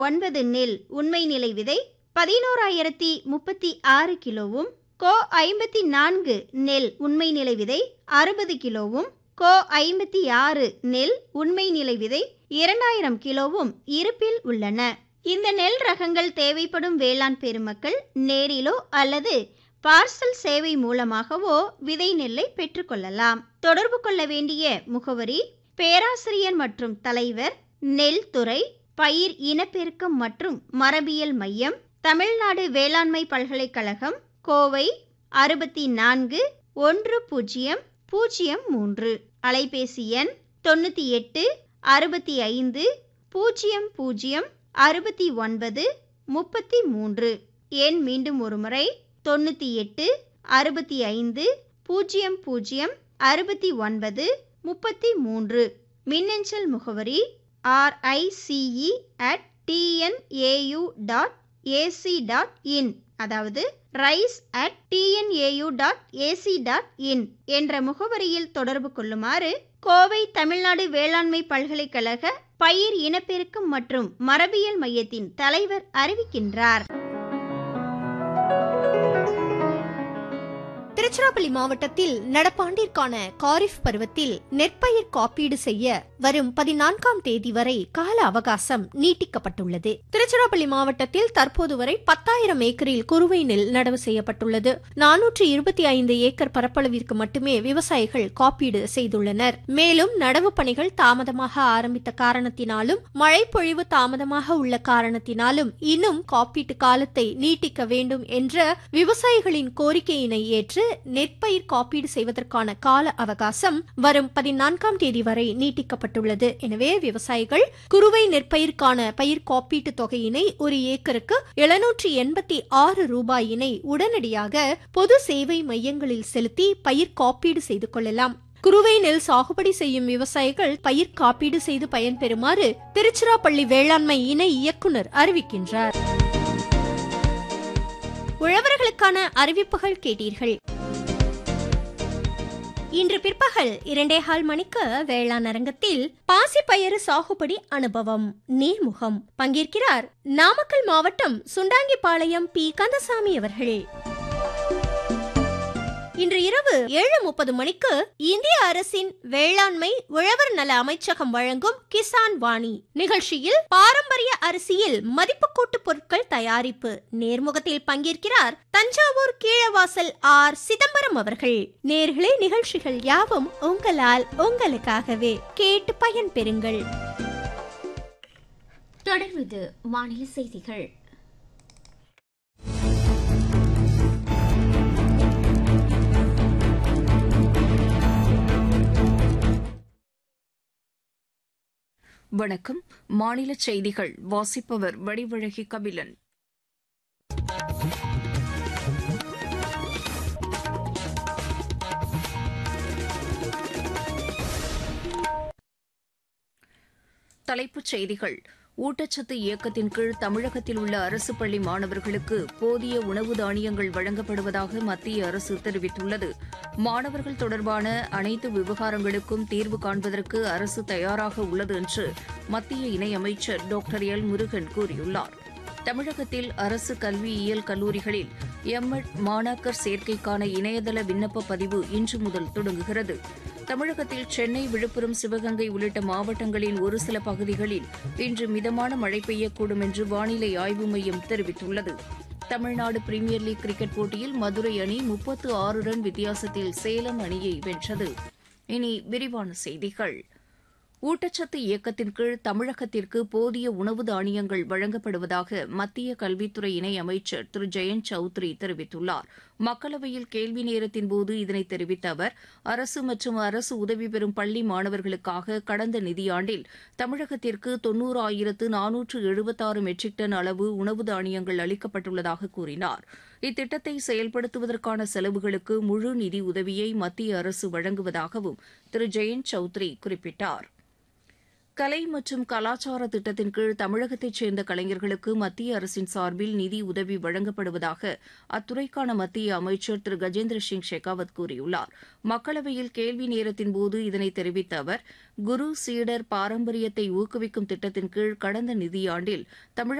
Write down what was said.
ஒன்பது நெல் உண்மை நிலை விதை பதினோராயிரத்தி முப்பத்தி ஆறு கிலோவும் கோ ஐம்பத்தி நான்கு நெல் உண்மை நிலை விதை அறுபது கிலோவும் கோ ஐம்பத்தி ஆறு நெல் உண்மை நிலை விதை இரண்டாயிரம் கிலோவும் இருப்பில் உள்ளன இந்த நெல் ரகங்கள் தேவைப்படும் வேளாண் பெருமக்கள் நேரிலோ அல்லது பார்சல் சேவை மூலமாகவோ விதை நெல்லை பெற்றுக்கொள்ளலாம் தொடர்பு கொள்ள வேண்டிய முகவரி பேராசிரியர் மற்றும் தலைவர் நெல் துறை பயிர் இனப்பெருக்கம் மற்றும் மரபியல் மையம் தமிழ்நாடு வேளாண்மை பல்கலைக்கழகம் கோவை அறுபத்தி நான்கு ஒன்று பூஜ்ஜியம் பூஜ்ஜியம் மூன்று அலைபேசி எண் தொண்ணூற்றி எட்டு அறுபத்தி ஐந்து பூஜ்ஜியம் பூஜ்ஜியம் அறுபத்தி ஒன்பது முப்பத்தி மூன்று எண் மீண்டும் ஒருமுறை தொண்ணூற்றி எட்டு அறுபத்தி ஐந்து பூஜ்ஜியம் பூஜ்ஜியம் அறுபத்தி ஒன்பது முப்பத்தி மூன்று மின்னஞ்சல் முகவரி RICE at TNAU dot AC dot in அதாவது rice at TNAU dot AC dot in என்ற முகவரியில் தொடர்பு கொள்ளுமாறு கோவை தமிழ்நாடு வேளாண்மை பல்கலைக்கழக பயிர் இனப்பெருக்கம் மற்றும் மரபியல் மையத்தின் தலைவர் அறிவிக்கின்றார் திருச்சிராப்பள்ளி மாவட்டத்தில் நடப்பாண்டிற்கான காரிஃப் பருவத்தில் நெற்பயிர் காப்பீடு செய்ய வரும் பதினான்காம் தேதி வரை கால அவகாசம் நீட்டிக்கப்பட்டுள்ளது திருச்சிராப்பள்ளி மாவட்டத்தில் தற்போது வரை பத்தாயிரம் ஏக்கரில் குறுவை நெல் நடவு செய்யப்பட்டுள்ளது நானூற்று இருபத்தி ஐந்து ஏக்கர் பரப்பளவிற்கு மட்டுமே விவசாயிகள் காப்பீடு செய்துள்ளனர் மேலும் நடவு பணிகள் தாமதமாக ஆரம்பித்த காரணத்தினாலும் மழை பொழிவு தாமதமாக உள்ள காரணத்தினாலும் இன்னும் காப்பீட்டு காலத்தை நீட்டிக்க வேண்டும் என்ற விவசாயிகளின் கோரிக்கையினை ஏற்று நெற்பயிர் காப்பீடு செய்வதற்கான கால அவகாசம் வரும் பதினான்காம் தேதி வரை நீட்டிக்கப்பட்டுள்ளது எனவே விவசாயிகள் குறுவை நெற்பயிர்க்கான பயிர் காப்பீட்டு தொகையினை ஒரு ஏக்கருக்கு எழுநூற்றி எண்பத்தி ஆறு ரூபாயினை உடனடியாக பொது சேவை மையங்களில் செலுத்தி பயிர் காப்பீடு செய்து கொள்ளலாம் குறுவை நெல் சாகுபடி செய்யும் விவசாயிகள் பயிர் காப்பீடு செய்து பயன்பெறுமாறு திருச்சிராப்பள்ளி வேளாண்மை இணை இயக்குனர் அறிவிக்கின்றார் உழவர்களுக்கான அறிவிப்புகள் கேட்டீர்கள் இன்று பிற்பகல் இரண்டேகால் மணிக்கு வேளாண் அரங்கத்தில் பாசிப்பயிறு சாகுபடி அனுபவம் நேர்முகம் பங்கேற்கிறார் நாமக்கல் மாவட்டம் சுண்டாங்கிப்பாளையம் பி கந்தசாமி அவர்கள் இன்று இரவு ஏழு முப்பது மணிக்கு இந்திய அரசின் வேளாண்மை உழவர் நல அமைச்சகம் வழங்கும் கிசான் வாணி நிகழ்ச்சியில் பாரம்பரிய அரிசியில் மதிப்புக்கூட்டு பொருட்கள் தயாரிப்பு நேர்முகத்தில் பங்கேற்கிறார் தஞ்சாவூர் கீழவாசல் ஆர் சிதம்பரம் அவர்கள் நேர்களே நிகழ்ச்சிகள் யாவும் உங்களால் உங்களுக்காகவே கேட்டு பயன்பெறுங்கள் தொடர்வது மாநில செய்திகள் வணக்கம் மாநில செய்திகள் வாசிப்பவர் வடிவழகி கபிலன் தலைப்புச் செய்திகள் ஊட்டச்சத்து இயக்கத்தின் கீழ் தமிழகத்தில் உள்ள அரசு பள்ளி மாணவர்களுக்கு போதிய உணவு தானியங்கள் வழங்கப்படுவதாக மத்திய அரசு தெரிவித்துள்ளது மாணவர்கள் தொடர்பான அனைத்து விவகாரங்களுக்கும் தீர்வு காண்பதற்கு அரசு தயாராக உள்ளது என்று மத்திய இணையமைச்சர் டாக்டர் எல் முருகன் கூறியுள்ளார் தமிழகத்தில் அரசு கல்வியியல் கல்லூரிகளில் எம்எட் மாணாக்கர் சேர்க்கைக்கான இணையதள விண்ணப்ப பதிவு இன்று முதல் தொடங்குகிறது தமிழகத்தில் சென்னை விழுப்புரம் சிவகங்கை உள்ளிட்ட மாவட்டங்களின் ஒரு சில பகுதிகளில் இன்று மிதமான மழை பெய்யக்கூடும் என்று வானிலை ஆய்வு மையம் தெரிவித்துள்ளது தமிழ்நாடு பிரீமியர் லீக் கிரிக்கெட் போட்டியில் மதுரை அணி முப்பத்து ஆறு ரன் வித்தியாசத்தில் சேலம் அணியை வென்றது இனி விரிவான செய்திகள் ஊட்டச்சத்து இயக்கத்தின் கீழ் தமிழகத்திற்கு போதிய உணவு தானியங்கள் வழங்கப்படுவதாக மத்திய கல்வித்துறை இணை அமைச்சர் திரு ஜெயந்த் சௌத்ரி தெரிவித்துள்ளார் மக்களவையில் கேள்வி நேரத்தின்போது இதனை தெரிவித்த அவர் அரசு மற்றும் அரசு உதவி பெறும் பள்ளி மாணவர்களுக்காக கடந்த நிதியாண்டில் தமிழகத்திற்கு தொன்னூறாயிரத்து நானூற்று எழுபத்தாறு மெட்ரிக் டன் அளவு உணவு தானியங்கள் அளிக்கப்பட்டுள்ளதாக கூறினார் இத்திட்டத்தை செயல்படுத்துவதற்கான செலவுகளுக்கு முழு நிதி உதவியை மத்திய அரசு வழங்குவதாகவும் திரு ஜெயந்த் சௌத்ரி குறிப்பிட்டார் கலை மற்றும் கலாச்சார திட்டத்தின் கீழ் தமிழகத்தைச் சேர்ந்த கலைஞர்களுக்கு மத்திய அரசின் சார்பில் நிதி உதவி வழங்கப்படுவதாக அத்துறைக்கான மத்திய அமைச்சர் திரு கஜேந்திர சிங் ஷெகாவத் கூறியுள்ளார் மக்களவையில் கேள்வி நேரத்தின் போது இதனை தெரிவித்த அவர் குரு சீடர் பாரம்பரியத்தை ஊக்குவிக்கும் திட்டத்தின் கீழ் கடந்த நிதியாண்டில் தமிழக